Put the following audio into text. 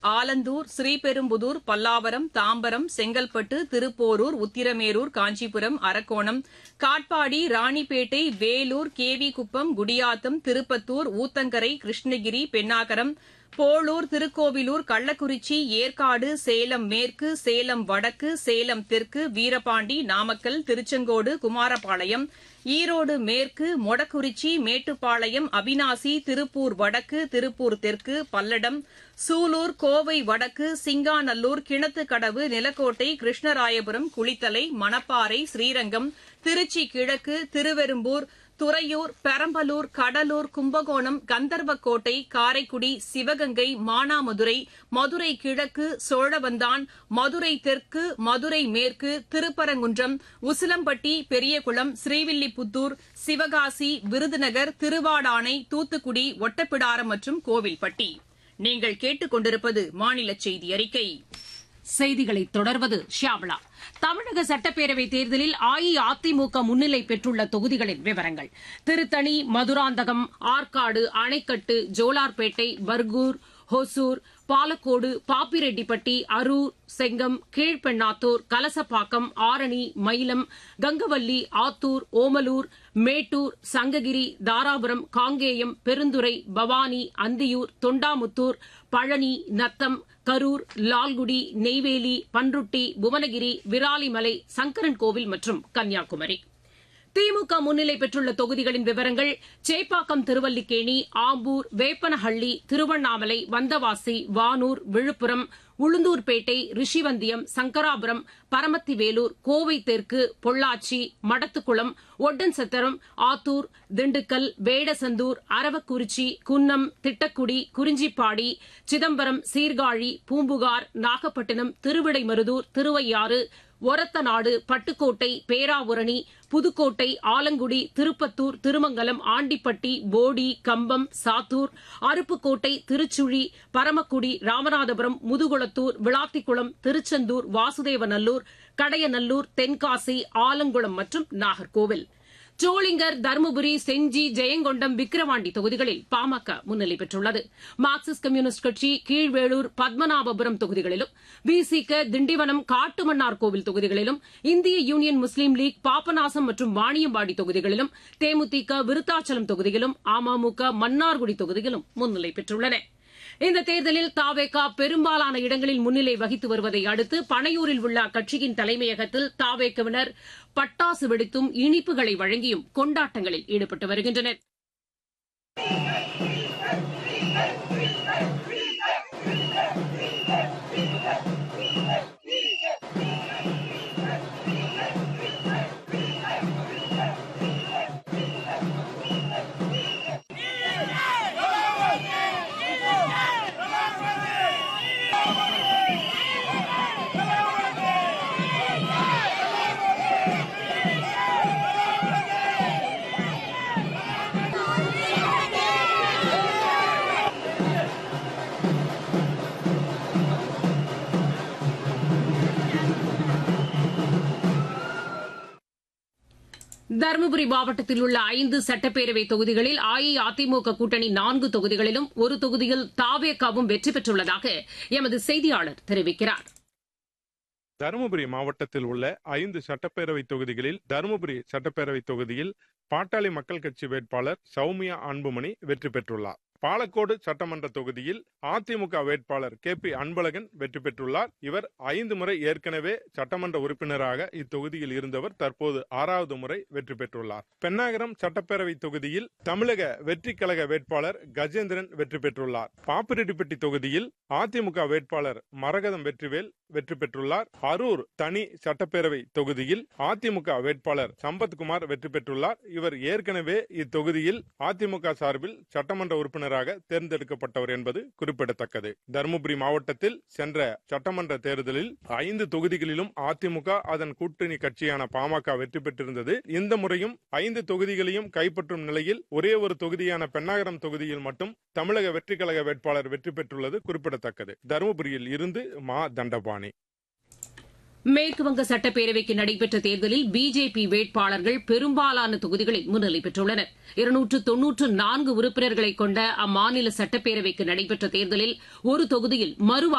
ஆலந்தூர் ஸ்ரீபெரும்புதூர் பல்லாவரம் தாம்பரம் செங்கல்பட்டு திருப்போரூர் உத்திரமேரூர் காஞ்சிபுரம் அரக்கோணம் காட்பாடி ராணிப்பேட்டை வேலூர் கேவிகுப்பம் குடியாத்தம் திருப்பத்தூர் ஊத்தங்கரை கிருஷ்ணகிரி பென்னாகரம் போளூர் திருக்கோவிலூர் கள்ளக்குறிச்சி ஏற்காடு சேலம் மேற்கு சேலம் வடக்கு சேலம் தெற்கு வீரபாண்டி நாமக்கல் திருச்செங்கோடு குமாரபாளையம் ஈரோடு மேற்கு மொடக்குறிச்சி மேட்டுப்பாளையம் அவினாசி திருப்பூர் வடக்கு திருப்பூர் தெற்கு பல்லடம் சூலூர் கோவை வடக்கு சிங்காநல்லூர் கிணத்துக்கடவு நிலக்கோட்டை கிருஷ்ணராயபுரம் குளித்தலை மணப்பாறை ஸ்ரீரங்கம் திருச்சி கிழக்கு திருவெரும்பூர் துறையூர் பெரம்பலூர் கடலூர் கும்பகோணம் கந்தர்வக்கோட்டை காரைக்குடி சிவகங்கை மானாமதுரை மதுரை கிழக்கு சோழவந்தான் மதுரை தெற்கு மதுரை மேற்கு திருப்பரங்குன்றம் உசிலம்பட்டி பெரியகுளம் ஸ்ரீவில்லிபுத்தூர் சிவகாசி விருதுநகர் திருவாடானை தூத்துக்குடி ஒட்டப்பிடாரம் மற்றும் கோவில்பட்டி நீங்கள் கேட்டுக்கொண்டிருப்பது மாநில செய்தி அறிக்கை செய்திகளை தொடர்வது ஷியாமளா தமிழக சட்டப்பேரவைத் தேர்தலில் அஇஅதிமுக முன்னிலை பெற்றுள்ள தொகுதிகளின் விவரங்கள் திருத்தணி மதுராந்தகம் ஆற்காடு அணைக்கட்டு ஜோலார்பேட்டை பர்கூர் ஹொசூர் பாலக்கோடு பாப்பிரெட்டிப்பட்டி அரூர் செங்கம் கீழ்பெண்ணாத்தூர் கலசப்பாக்கம் ஆரணி மயிலம் கங்கவல்லி ஆத்தூர் ஓமலூர் மேட்டூர் சங்ககிரி தாராபுரம் காங்கேயம் பெருந்துறை பவானி அந்தியூர் தொண்டாமுத்தூர் பழனி நத்தம் கரூர் லால்குடி நெய்வேலி பன்ருட்டி புவனகிரி விராலிமலை சங்கரன்கோவில் மற்றும் கன்னியாகுமரி திமுக முன்னிலை பெற்றுள்ள தொகுதிகளின் விவரங்கள் சேப்பாக்கம் திருவல்லிக்கேணி ஆம்பூர் வேப்பனஹள்ளி திருவண்ணாமலை வந்தவாசி வானூர் விழுப்புரம் உளுந்தூர்பேட்டை ரிஷிவந்தியம் சங்கராபுரம் பரமத்திவேலூர் கோவை தெற்கு பொள்ளாச்சி மடத்துக்குளம் ஒட்டன்சத்திரம் ஆத்தூர் திண்டுக்கல் வேடசந்தூர் அரவக்குறிச்சி குன்னம் திட்டக்குடி குறிஞ்சிப்பாடி சிதம்பரம் சீர்காழி பூம்புகார் நாகப்பட்டினம் திருவிடைமருதூர் திருவையாறு ஒரத்தநாடு பட்டுக்கோட்டை பேராவூரணி புதுக்கோட்டை ஆலங்குடி திருப்பத்தூர் திருமங்கலம் ஆண்டிப்பட்டி போடி கம்பம் சாத்தூர் அருப்புக்கோட்டை திருச்சுழி பரமக்குடி ராமநாதபுரம் முதுகுளத்தூர் விளாத்திக்குளம் திருச்செந்தூர் வாசுதேவநல்லூர் கடையநல்லூர் தென்காசி ஆலங்குளம் மற்றும் நாகர்கோவில் சோளிங்கர் தருமபுரி செஞ்சி ஜெயங்கொண்டம் விக்கிரவாண்டி தொகுதிகளில் பாமக முன்னிலை பெற்றுள்ளது மார்க்சிஸ்ட் கம்யூனிஸ்ட் கட்சி கீழ்வேளூர் பத்மநாபபுரம் தொகுதிகளிலும் விசிக திண்டிவனம் காட்டுமன்னார்கோவில் தொகுதிகளிலும் இந்திய யூனியன் முஸ்லீம் லீக் பாபநாசம் மற்றும் வாணியம்பாடி தொகுதிகளிலும் தேமுதிக விருத்தாச்சலம் தொகுதியிலும் அமமுக மன்னார்குடி தொகுதியிலும் முன்னிலை பெற்றுள்ளன இந்த தேர்தலில் தாவேகா பெரும்பாலான இடங்களில் முன்னிலை வகித்து வருவதை அடுத்து பனையூரில் உள்ள அக்கட்சியின் தலைமையகத்தில் தாவேகவினர் பட்டாசு வெடித்தும் இனிப்புகளை வழங்கியும் கொண்டாட்டங்களில் ஈடுபட்டு வருகின்றனர் தருமபுரி மாவட்டத்தில் உள்ள ஐந்து சட்டப்பேரவை தொகுதிகளில் அஇஅதிமுக கூட்டணி நான்கு தொகுதிகளிலும் ஒரு தொகுதியில் தாவேகாவும் வெற்றி பெற்றுள்ளதாக எமது செய்தியாளர் தெரிவிக்கிறார் தருமபுரி மாவட்டத்தில் உள்ள ஐந்து சட்டப்பேரவை தொகுதிகளில் தருமபுரி சட்டப்பேரவை தொகுதியில் பாட்டாளி மக்கள் கட்சி வேட்பாளர் சௌமியா அன்புமணி வெற்றி பெற்றுள்ளார் பாலக்கோடு சட்டமன்ற தொகுதியில் அதிமுக வேட்பாளர் கே பி அன்பழகன் வெற்றி பெற்றுள்ளார் இவர் ஐந்து முறை ஏற்கனவே சட்டமன்ற உறுப்பினராக இத்தொகுதியில் இருந்தவர் தற்போது ஆறாவது முறை வெற்றி பெற்றுள்ளார் பென்னாகரம் சட்டப்பேரவை தொகுதியில் தமிழக வெற்றி கழக வேட்பாளர் கஜேந்திரன் வெற்றி பெற்றுள்ளார் பாப்பிரெட்டிப்பட்டி தொகுதியில் அதிமுக வேட்பாளர் மரகதம் வெற்றிவேல் வெற்றி பெற்றுள்ளார் அரூர் தனி சட்டப்பேரவை தொகுதியில் அதிமுக வேட்பாளர் சம்பத்குமார் வெற்றி பெற்றுள்ளார் இவர் ஏற்கனவே இத்தொகுதியில் அதிமுக சார்பில் சட்டமன்ற உறுப்பினராக தேர்ந்தெடுக்கப்பட்டவர் என்பது குறிப்பிடத்தக்கது தருமபுரி மாவட்டத்தில் சென்ற சட்டமன்ற தேர்தலில் ஐந்து தொகுதிகளிலும் அதிமுக அதன் கூட்டணி கட்சியான பாமக வெற்றி பெற்றிருந்தது இந்த முறையும் ஐந்து தொகுதிகளையும் கைப்பற்றும் நிலையில் ஒரே ஒரு தொகுதியான பெண்ணாகரம் தொகுதியில் மட்டும் தமிழக வெற்றி கழக வேட்பாளர் வெற்றி பெற்றுள்ளது குறிப்பிடத்தக்கது தருமபுரியில் இருந்து மா தண்டபாணி மேற்குவங்க சட்டப்பேரவைக்கு நடைபெற்ற தேர்தலில் பிஜேபி வேட்பாளர்கள் பெரும்பாலான தொகுதிகளில் முன்னிலை பெற்றுள்ளனர் இருநூற்று தொன்னூற்று நான்கு உறுப்பினர்களை கொண்ட அம்மாநில சட்டப்பேரவைக்கு நடைபெற்ற தேர்தலில் ஒரு தொகுதியில் மறு